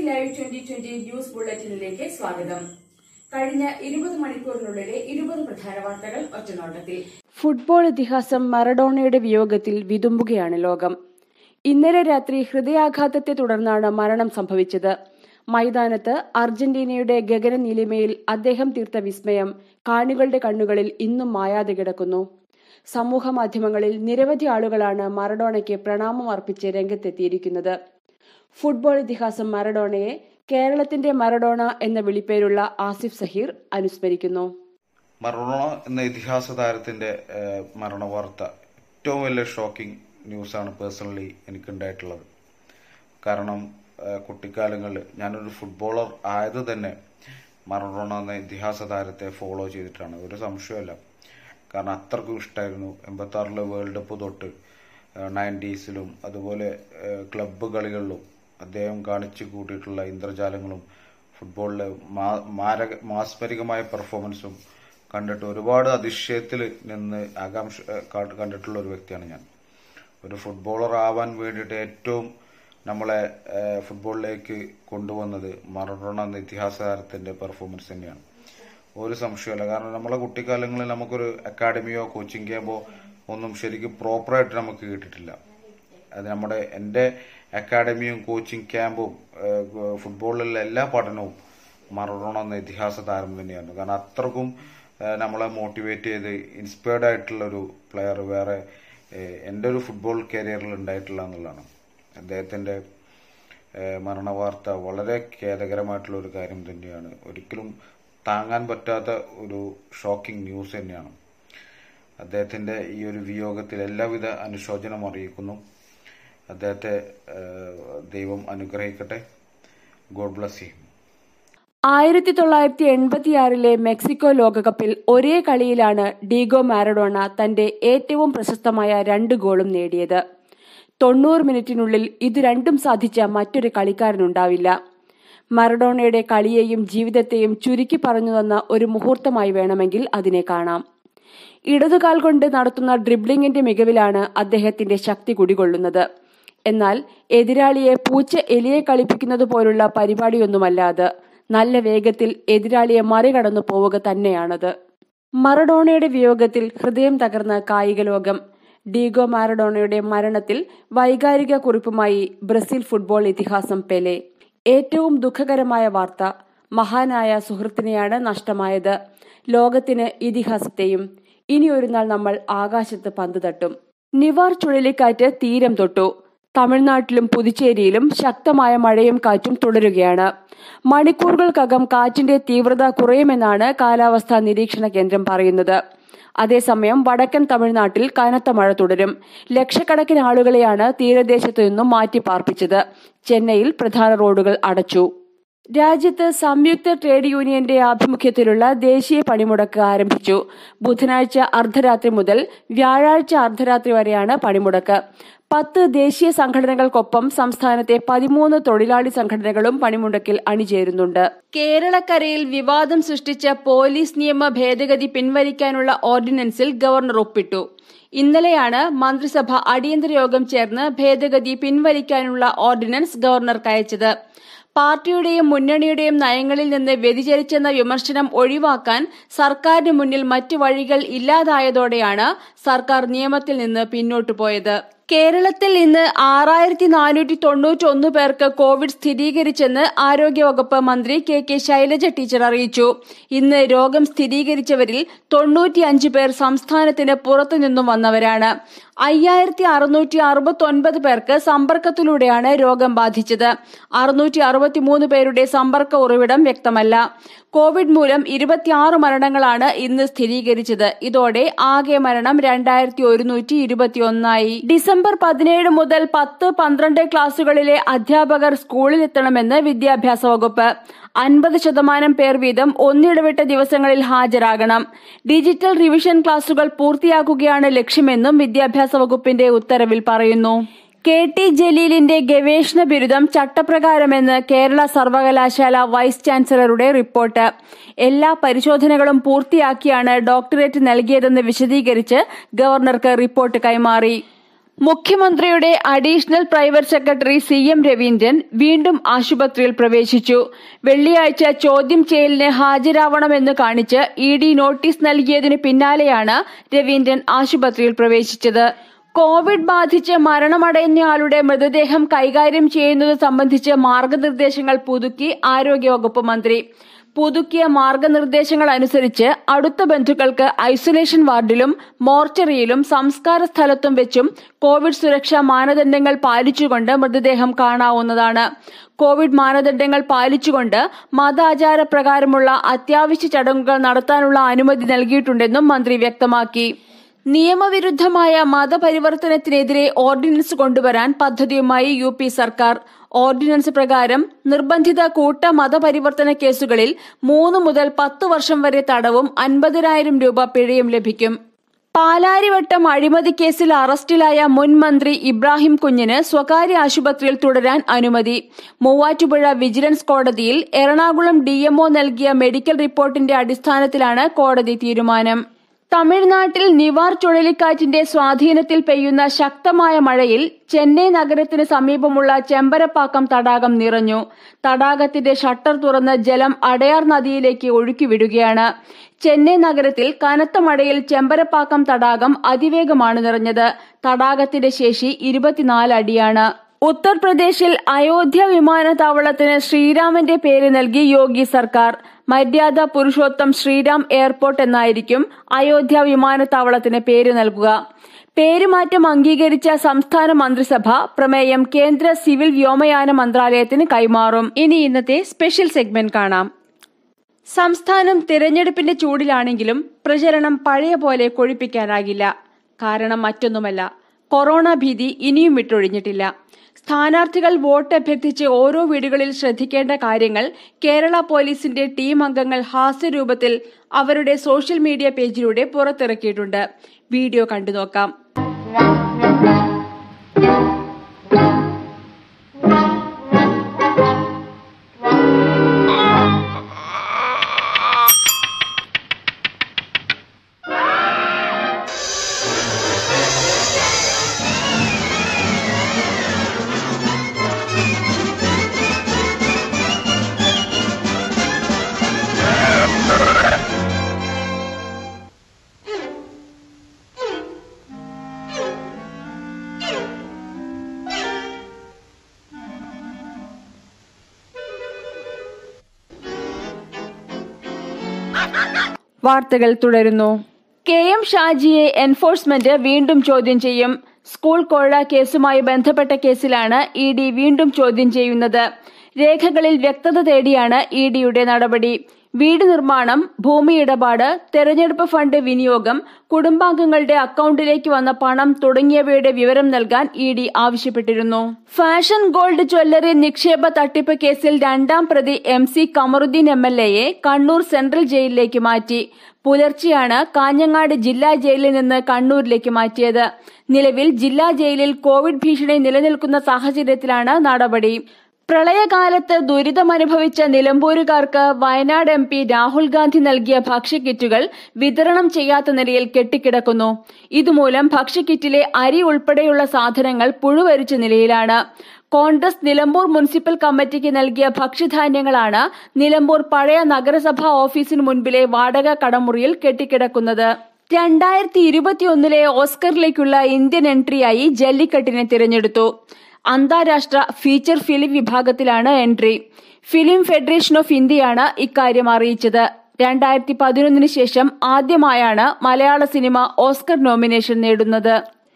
live twenty twenty news ബുള്ളറ്റിനിലേക്ക് സ്വാഗതം കഴിഞ്ഞ ഇരുപത് മണിക്കൂറിനുള്ളിലെ ഇരുപത് പ്രധാന വാർത്തകൾ ഒറ്റനോട്ടത്തിൽ ഫുട്ബോൾ ഇതിഹാസം മറഡോണയുടെ വിയോഗത്തിൽ വിതുമ്പുകയാണ് ലോകം ഇന്നലെ രാത്രി ഹൃദയാഘാതത്തെ തുടർന്നാണ് മരണം സംഭവിച്ചത് മൈതാനത്ത് അർജന്റീനയുടെ ഗഗന നീലിമയിൽ അദ്ദേഹം തീർത്ത വിസ്മയം കാണികളുടെ കണ്ണുകളിൽ ഇന്നും മായാതെ കിടക്കുന്നു സമൂഹ മാധ്യമങ്ങളിൽ നിരവധി ആളുകളാണ് മറഡോണയ്ക്ക് പ്രണാമം അർപ്പിച്ച് രംഗത്തെത്തിയിരിക്കുന്നത് ഫുട്ബോൾ ഇതിഹാസം മറഡോണയെ കേരളത്തിന്റെ മറഡോണ എന്ന വിളിപ്പേരുള്ള ആസിഫ് സഹീർ അനുസ്മരിക്കുന്നു മറഡോണ എന്ന ഇതിഹാസ താരത്തിന്റെ ഏഹ്, മരണ വാർത്ത ഏറ്റവും വലിയ ഷോക്കിംഗ് ന്യൂസാണ് പേഴ്സണലി എനിക്കുണ്ടായിട്ടുള്ളത് കാരണം ഏഹ്, കുട്ടിക്കാലങ്ങളിൽ ഞാനൊരു ഫുട്ബോളർ ആയത് തന്നെ മറഡോണ എന്ന ഇതിഹാസ താരത്തെ ഫോളോ ചെയ്തിട്ടാണ് ഒരു സംശയമല്ല കാരണം അത്രക്കും ഇഷ്ടമായിരുന്നു എൺപത്തി ആറിലെ വേൾഡ് കപ്പ് തൊട്ട് നയൻറ്റീസിലും അതുപോലെ ഏഹ്, ക്ലബ്ബ് കളികളിലും അദ്ദേഹം കാണിച്ചു കൂട്ടിയിട്ടുള്ള ഇന്ദ്രജാലങ്ങളും ഫുട്ബോളിലെ മാ- മാരക മാസ്മരികമായ പെർഫോമൻസും കണ്ടിട്ട് ഒരുപാട് അതിശയത്തിൽ നിന്ന് ആകാംക്ഷ ഏഹ്, കണ്ട്- കണ്ടിട്ടുള്ള ഒരു വ്യക്തിയാണ് ഞാൻ ഒരു ഫുട്ബോളർ ആവാൻ വേണ്ടിയിട്ട് ഏറ്റവും നമ്മളെ ഏഹ്, ഫുട്ബോളിലേക്ക് കൊണ്ടുവന്നത് മറഡോണ എന്ന ഇതിഹാസ താരത്തിന്റെ പെർഫോമൻസ് തന്നെയാണ് ഒരു സംശയമല്ല കാരണം നമ്മളെ കുട്ടിക്കാലങ്ങളിൽ നമുക്കൊരു അക്കാഡമിയോ കോച്ചിങ് ക്യാമ്പോ ഒന്നും ശരിക്കും പ്രോപ്പറായിട്ട് നമുക്ക് കിട്ടിയിട്ടില്ല അത് നമ്മുടെ എൻ്റെ അക്കാഡമിയും കോച്ചിങ് ക്യാമ്പും ഏഹ്, ഫുട്ബോളിലുള്ള എല്ലാ പഠനവും മറഡോണ എന്ന ഇതിഹാസ താരം തന്നെയാണ് കാരണം അത്രക്കും ഏഹ്, നമ്മളെ മോട്ടിവേറ്റ് ചെയ്ത് ഇൻസ്പയർഡ് ആയിട്ടുള്ള ഒരു പ്ലെയർ വേറെ ഏഹ്, എൻ്റെ ഒരു ഫുട്ബോൾ കരിയറിൽ ഉണ്ടായിട്ടില്ല എന്നുള്ളതാണ് അദ്ദേഹത്തിൻ്റെ ഏഹ്, മരണ വാർത്ത വളരെ ഖേദകരമായിട്ടുള്ള ഒരു കാര്യം തന്നെയാണ് ഒരിക്കലും താങ്ങാൻ പറ്റാത്ത ഒരു ഷോക്കിംഗ് ന്യൂസ് തന്നെയാണ് അദ്ദേഹത്തിന്റെ ഈ ഒരു വിയോഗത്തിൽ എല്ലാവിധ അനുശോചനം അറിയിക്കുന്നു അദ്ദേഹത്തെ ഏഹ്, ദൈവം അനുഗ്രഹിക്കട്ടെ ഗോഡ് ബ്ലസ് ഹിം ആയിരത്തി തൊള്ളായിരത്തി എൺപത്തിയാറിലെ മെക്സിക്കോ ലോകകപ്പിൽ ഒരേ കളിയിലാണ് ഡീഗോ മാരഡോണ തന്റെ ഏറ്റവും പ്രശസ്തമായ രണ്ട് ഗോളും നേടിയത് തൊണ്ണൂറ് മിനിറ്റിനുള്ളിൽ ഇത് രണ്ടും സാധിച്ച മറ്റൊരു കളിക്കാരനുണ്ടാവില്ല മറഡോണയുടെ കളിയെയും ജീവിതത്തെയും ചുരുക്കി പറഞ്ഞു തന്ന ഒരു മുഹൂർത്തമായി വേണമെങ്കിൽ അതിനെ കാണാം ഇടതുകാൽ കൊണ്ട് നടത്തുന്ന ഡ്രിബ്ലിംഗിന്റെ മികവിലാണ് അദ്ദേഹത്തിന്റെ ശക്തി കുടികൊള്ളുന്നത് എന്നാൽ എതിരാളിയെ പൂച്ച എലിയെ കളിപ്പിക്കുന്നത് പോലുള്ള പരിപാടിയൊന്നുമല്ല അത് നല്ല വേഗത്തിൽ എതിരാളിയെ മറികടന്നു പോവുക തന്നെയാണത് മറഡോണയുടെ വിയോഗത്തിൽ ഹൃദയം തകർന്ന കായിക ലോകം ഡീഗോ മാറഡോണയുടെ മരണത്തിൽ വൈകാരിക കുറിപ്പുമായി ബ്രസീൽ ഫുട്ബോൾ ഇതിഹാസം പെലെ ഏറ്റവും ദുഃഖകരമായ വാർത്ത മഹാനായ സുഹൃത്തിനെയാണ് നഷ്ടമായത് ലോകത്തിന് ഇതിഹാസത്തെയും ഇനി ഒരു നാൾ നമ്മൾ ആകാശത്ത് പന്ത് തട്ടും നിവാർ ചുഴലിക്കാറ്റ് തീരം തൊട്ടു തമിഴ്നാട്ടിലും പുതുച്ചേരിയിലും ശക്തമായ മഴയും കാറ്റും തുടരുകയാണ് മണിക്കൂറുകൾക്കകം കാറ്റിന്റെ തീവ്രത കുറയുമെന്നാണ് കാലാവസ്ഥാ നിരീക്ഷണ കേന്ദ്രം പറയുന്നത് അതേസമയം വടക്കൻ തമിഴ്നാട്ടിൽ കനത്ത മഴ തുടരും ലക്ഷക്കണക്കിന് ആളുകളെയാണ് തീരദേശത്തു നിന്നും മാറ്റിപ്പാർപ്പിച്ചത് ചെന്നൈയിൽ പ്രധാന റോഡുകൾ അടച്ചു രാജ്യത്ത് സംയുക്ത ട്രേഡ് യൂണിയന്റെ ആഭിമുഖ്യത്തിലുള്ള ദേശീയ പണിമുടക്ക് ആരംഭിച്ചു ബുധനാഴ്ച അർദ്ധരാത്രി മുതൽ വ്യാഴാഴ്ച അർദ്ധരാത്രി വരെയാണ് പണിമുടക്ക് പത്ത് ദേശീയ സംഘടനകൾക്കൊപ്പം സംസ്ഥാനത്തെ പതിമൂന്ന് തൊഴിലാളി സംഘടനകളും പണിമുടക്കിൽ അണിചേരുന്നുണ്ട് കേരളക്കരയിൽ വിവാദം സൃഷ്ടിച്ച പോലീസ് നിയമ ഭേദഗതി പിൻവലിക്കാനുള്ള ഓർഡിനൻസിൽ ഗവർണർ ഒപ്പിട്ടു ഇന്നലെയാണ് മന്ത്രിസഭ അടിയന്തര യോഗം ചേർന്ന് ഭേദഗതി പിൻവലിക്കാനുള്ള ഓർഡിനൻസ് ഗവർണർക്ക് അയച്ചത് പാർട്ടിയുടെയും മുന്നണിയുടെയും നയങ്ങളിൽ നിന്ന് വ്യതിചലിച്ചെന്ന വിമർശനം ഒഴിവാക്കാൻ സർക്കാരിന് മുന്നിൽ മറ്റു വഴികൾ ഇല്ലാതായതോടെയാണ് സർക്കാർ നിയമത്തിൽ നിന്ന് പിന്നോട്ടു പോയത് കേരളത്തിൽ ഇന്ന് ആറായിരത്തി നാനൂറ്റി തൊണ്ണൂറ്റി ഒന്ന് പേർക്ക് കോവിഡ് സ്ഥിരീകരിച്ചെന്ന് ആരോഗ്യവകുപ്പ് മന്ത്രി കെ കെ ശൈലജ ടീച്ചർ അറിയിച്ചു ഇന്ന് രോഗം സ്ഥിരീകരിച്ചവരിൽ തൊണ്ണൂറ്റിയഞ്ച് പേർ സംസ്ഥാനത്തിന് പുറത്തുനിന്നും വന്നവരാണ് അയ്യായിരത്തി അറുന്നൂറ്റി അറുപത്തി ഒൻപത് പേർക്ക് സമ്പർക്കത്തിലൂടെയാണ് രോഗം ബാധിച്ചത് അറുന്നൂറ്റി അറുപത്തിമൂന്ന് പേരുടെ സമ്പർക്ക ഉറവിടം വ്യക്തമല്ല കോവിഡ് മൂലം ഇരുപത്തിയാറ് മരണങ്ങളാണ് ഇന്ന് സ്ഥിരീകരിച്ചത് ഇതോടെ ആകെ മരണം രണ്ടായിരത്തി ഒരുന്നൂറ്റി ഇരുപത്തിയൊന്നായി ഡിസംബർ പതിനേഴ് മുതൽ പത്ത് പന്ത്രണ്ട് ക്ലാസുകളിലെ അധ്യാപകർ സ്കൂളിലെത്തണമെന്ന് വിദ്യാഭ്യാസ വകുപ്പ് അൻപത് ശതമാനം പേർ വീതം ഒന്നിടവിട്ട ദിവസങ്ങളിൽ ഹാജരാകണം ഡിജിറ്റൽ റിവിഷൻ ക്ലാസുകൾ പൂർത്തിയാക്കുകയാണ് ലക്ഷ്യമെന്നും വിദ്യാഭ്യാസ വകുപ്പിന്റെ ഉത്തരവിൽ പറയുന്നു കെ ടി ജലീലിന്റെ ഗവേഷണ ബിരുദം ചട്ടപ്രകാരമെന്ന് കേരള സർവകലാശാല വൈസ് ചാൻസലറുടെ റിപ്പോർട്ട് എല്ലാ പരിശോധനകളും പൂർത്തിയാക്കിയാണ് ഡോക്ടറേറ്റ് നൽകിയതെന്ന് വിശദീകരിച്ച് ഗവർണർക്ക് റിപ്പോർട്ട് കൈമാറി മുഖ്യമന്ത്രിയുടെ additional private secretary C M Raveendran വീണ്ടും ആശുപത്രിയിൽ പ്രവേശിച്ചു വെള്ളിയാഴ്ച ചോദ്യം ചെയ്യലിന് ഹാജരാവണമെന്ന് കാണിച്ച് ഇ ഡി നോട്ടീസ് നൽകിയതിന് പിന്നാലെയാണ് രവീന്ദ്രൻ ആശുപത്രിയിൽ പ്രവേശിച്ചത് കോവിഡ് ബാധിച്ച് മരണമടയുന്നയാളുടെ മൃതദേഹം കൈകാര്യം ചെയ്യുന്നത് സംബന്ധിച്ച് മാർഗനിർദ്ദേശങ്ങൾ പുതുക്കി ആരോഗ്യവകുപ്പ് മന്ത്രി പുതുക്കിയ മാർഗനിർദ്ദേശങ്ങൾ അനുസരിച്ച് അടുത്ത ബന്ധുക്കൾക്ക് ഐസൊലേഷൻ വാർഡിലും മോർച്ചറിയിലും സംസ്കാര സ്ഥലത്തും വെച്ചും കോവിഡ് സുരക്ഷാ മാനദണ്ഡങ്ങൾ പാലിച്ചുകൊണ്ട് മൃതദേഹം കാണാവുന്നതാണ് കോവിഡ് മാനദണ്ഡങ്ങൾ പാലിച്ചുകൊണ്ട് മതാചാര പ്രകാരമുള്ള അത്യാവശ്യ ചടങ്ങുകൾ നടത്താനുള്ള അനുമതി നൽകിയിട്ടുണ്ടെന്നും മന്ത്രി വ്യക്തമാക്കി നിയമവിരുദ്ധമായ മതപരിവർത്തനത്തിനെതിരെ ഓർഡിനൻസ് കൊണ്ടുവരാൻ പദ്ധതിയുമായി യു പി സർക്കാർ ഓർഡിനൻസ് പ്രകാരം നിർബന്ധിത കൂട്ട മതപരിവർത്തന കേസുകളിൽ മൂന്ന് മുതൽ പത്ത് വർഷം വരെ തടവും അൻപതിനായിരം രൂപ പിഴയും ലഭിക്കും പാലാരിവട്ടം അഴിമതി കേസിൽ അറസ്റ്റിലായ മുൻ മന്ത്രി ഇബ്രാഹിം കുഞ്ഞിന് സ്വകാര്യ ആശുപത്രിയിൽ തുടരാൻ അനുമതി മൂവാറ്റുപുഴ വിജിലൻസ് കോടതിയിൽ എറണാകുളം ഡിഎംഒ നൽകിയ മെഡിക്കൽ റിപ്പോർട്ടിന്റെ അടിസ്ഥാനത്തിലാണ് കോടതി തീരുമാനം തമിഴ്നാട്ടിൽ നിവാർ ചുഴലിക്കാറ്റിന്റെ സ്വാധീനത്തിൽ പെയ്യുന്ന ശക്തമായ മഴയിൽ ചെന്നൈ നഗരത്തിന് സമീപമുള്ള ചെമ്പരപ്പാക്കം തടാകം നിറഞ്ഞു തടാകത്തിന്റെ ഷട്ടർ തുറന്ന് ജലം അടയാർ നദിയിലേക്ക് ഒഴുക്കിവിടുകയാണ് ചെന്നൈ നഗരത്തിൽ കനത്ത മഴയിൽ ചെമ്പരപ്പാക്കം തടാകം അതിവേഗമാണ് നിറഞ്ഞത് തടാകത്തിന്റെ ശേഷി ഇരുപത്തിനാല് അടിയാണ് ഉത്തർപ്രദേശിൽ അയോധ്യ വിമാനത്താവളത്തിന് ശ്രീരാമന്റെ പേര് നൽകി യോഗി സർക്കാർ മര്യാദ പുരുഷോത്തം ശ്രീരാം എയർപോർട്ട് എന്നായിരിക്കും അയോധ്യ വിമാനത്താവളത്തിന് പേര് നൽകുക പേരുമാറ്റം അംഗീകരിച്ച സംസ്ഥാന മന്ത്രിസഭ പ്രമേയം കേന്ദ്ര സിവിൽ വ്യോമയാന മന്ത്രാലയത്തിന് കൈമാറും ഇനി ഇന്നത്തെ സ്പെഷ്യൽ സെഗ്മെന്റ് കാണാം സംസ്ഥാനം തിരഞ്ഞെടുപ്പിന്റെ ചൂടിലാണെങ്കിലും പ്രചരണം പഴയ പോലെ കൊഴിപ്പിക്കാനാകില്ല കാരണം മറ്റൊന്നുമല്ല കൊറോണ ഭീതി ഇനിയും വിട്ടൊഴിഞ്ഞിട്ടില്ല സ്ഥാനാർത്ഥികൾ വോട്ട് അഭ്യർത്ഥിച്ച് ഓരോ വീടുകളിൽ ശ്രദ്ധിക്കേണ്ട കാര്യങ്ങൾ കേരള പോലീസിന്റെ ടീം അംഗങ്ങൾ ഹാസ്യരൂപത്തിൽ അവരുടെ സോഷ്യൽ മീഡിയ പേജിലൂടെ പുറത്തിറക്കിയിട്ടുണ്ട് വീഡിയോ കണ്ടു നോക്കാം വാർത്തകൾ തുടരുന്നു കെ എം ഷാജിയെ എൻഫോഴ്സ്മെന്റ് വീണ്ടും ചോദ്യം ചെയ്യും സ്കൂൾ കോഴ കേസുമായി ബന്ധപ്പെട്ട കേസിലാണ് ഇ ഡി വീണ്ടും ചോദ്യം ചെയ്യുന്നത് രേഖകളിൽ വ്യക്തത തേടിയാണ് ഇ ഡിയുടെ നടപടി വീട് നിർമ്മാണം ഭൂമി ഇടപാട് തെരഞ്ഞെടുപ്പ് ഫണ്ട് വിനിയോഗം കുടുംബാംഗങ്ങളുടെ അക്കൗണ്ടിലേക്ക് വന്ന പണം തുടങ്ങിയവയുടെ വിവരം നൽകാൻ ഇ ഡി ആവശ്യപ്പെട്ടിരുന്നു ഫാഷൻ ഗോൾഡ് ജ്വല്ലറി നിക്ഷേപ തട്ടിപ്പ് കേസിൽ രണ്ടാം പ്രതി M C Kamaruddin M L എയെ കണ്ണൂർ സെൻട്രൽ ജയിലിലേക്ക് മാറ്റി പുലർച്ചെയാണ് കാഞ്ഞങ്ങാട് ജില്ലാ ജയിലിൽ നിന്ന് കണ്ണൂരിലേക്ക് മാറ്റിയത് നിലവിൽ ജില്ലാ ജയിലിൽ കോവിഡ് ഭീഷണി നിലനിൽക്കുന്ന സാഹചര്യത്തിലാണ് നടപടി പ്രളയകാലത്ത് ദുരിതമനുഭവിച്ച നിലമ്പൂരുകാർക്ക് വയനാട് എം പി രാഹുൽ ഗാന്ധി നൽകിയ ഭക്ഷ്യക്കിറ്റുകൾ വിതരണം ചെയ്യാത്ത നിലയിൽ കെട്ടിക്കിടക്കുന്നു ഇതുമൂലം ഭക്ഷ്യക്കിറ്റിലെ അരി ഉൾപ്പെടെയുള്ള സാധനങ്ങൾ പുഴുവരിച്ച നിലയിലാണ് കോൺഗ്രസ് നിലമ്പൂർ മുനിസിപ്പൽ കമ്മിറ്റിക്ക് നൽകിയ ഭക്ഷ്യധാന്യങ്ങളാണ് നിലമ്പൂർ പഴയ നഗരസഭാ ഓഫീസിന് മുൻപിലെ വാടക കടമുറിയിൽ കെട്ടിക്കിടക്കുന്നത് രണ്ടായിരത്തി ഇരുപത്തിയൊന്നിലെ ഓസ്കറിലേക്കുള്ള ഇന്ത്യൻ എൻട്രിയായി ജല്ലിക്കെട്ടിനെ തിരഞ്ഞെടുത്തു അന്താരാഷ്ട്ര ഫീച്ചർ ഫിലിം വിഭാഗത്തിലാണ് എൻട്രി ഫിലിം ഫെഡറേഷൻ ഓഫ് ഇന്ത്യയാണ് ഇക്കാര്യം അറിയിച്ചത് രണ്ടായിരത്തി പതിനൊന്നിന് ശേഷം ആദ്യമായാണ് മലയാള സിനിമ ഓസ്കർ നോമിനേഷൻ നേടുന്നത്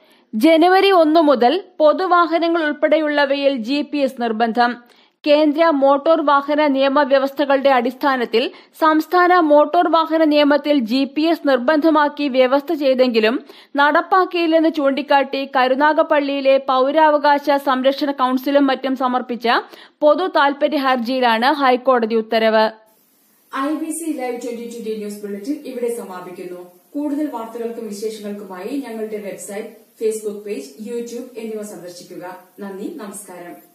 ജനുവരി ഒന്ന് മുതൽ പൊതുവാഹനങ്ങൾ ഉൾപ്പെടെയുള്ളവയിൽ ജി പി എസ് നിർബന്ധം കേന്ദ്ര മോട്ടോർ വാഹന നിയമവ്യവസ്ഥകളുടെ അടിസ്ഥാനത്തിൽ സംസ്ഥാന മോട്ടോർ വാഹന നിയമത്തിൽ ജി പി എസ് നിർബന്ധമാക്കി വ്യവസ്ഥ ചെയ്തെങ്കിലും നടപ്പാക്കിയില്ലെന്ന് ചൂണ്ടിക്കാട്ടി കരുനാഗപ്പള്ളിയിലെ പൌരാവകാശ സംരക്ഷണ കൌൺസിലും മറ്റും സമർപ്പിച്ച പൊതു താൽപര്യ ഹർജിയിലാണ് ഹൈക്കോടതി ഉത്തരവ് I B C live twenty twenty news bulletin ഇവിടെ സമാപിക്കുന്നു കൂടുതൽ വാർത്തകൾക്കും വിശേഷങ്ങൾക്കുമായി ഞങ്ങളുടെ വെബ്സൈറ്റ് ഫേസ്ബുക്ക് പേജ് യൂട്യൂബ് എന്നിവ സന്ദർശിക്കുക നന്ദി നമസ്കാരം